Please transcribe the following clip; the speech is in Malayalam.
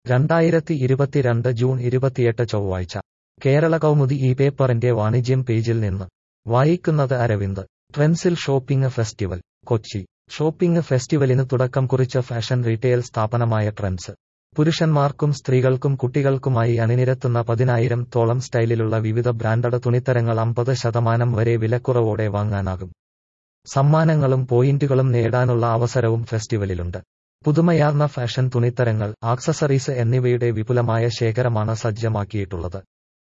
രണ്ടായിരത്തി ഇരുപത്തിരണ്ട് ജൂൺ ഇരുപത്തിയെട്ട് ചൊവ്വാഴ്ച കേരള കൗമുദി ഈ പേപ്പറിന്റെ വാണിജ്യം പേജിൽ നിന്ന് വായിക്കുന്നത് അരവിന്ദ് ട്രെൻഡ്സിൽ ഷോപ്പിംഗ് ഫെസ്റ്റിവൽ കൊച്ചി ഷോപ്പിംഗ് ഫെസ്റ്റിവലിന് തുടക്കം കുറിച്ച ഫാഷൻ റീറ്റെയിൽ സ്ഥാപനമായ ട്രെൻഡ്സ് പുരുഷന്മാർക്കും സ്ത്രീകൾക്കും കുട്ടികൾക്കുമായി അണിനിരത്തുന്ന പതിനായിരം തോളം സ്റ്റൈലിലുള്ള വിവിധ ബ്രാൻഡഡ് തുണിത്തരങ്ങൾ അമ്പത് ശതമാനം വരെ വിലക്കുറവോടെ വാങ്ങാനാകും സമ്മാനങ്ങളും പോയിന്റുകളും നേടാനുള്ള അവസരവും ഫെസ്റ്റിവലിലുണ്ട് പുതുമയാർന്ന ഫാഷൻ തുണിത്തരങ്ങൾ ആക്സസറീസ് എന്നിവയുടെ വിപുലമായ ശേഖരമാണ് സജ്ജമാക്കിയിട്ടുള്ളത്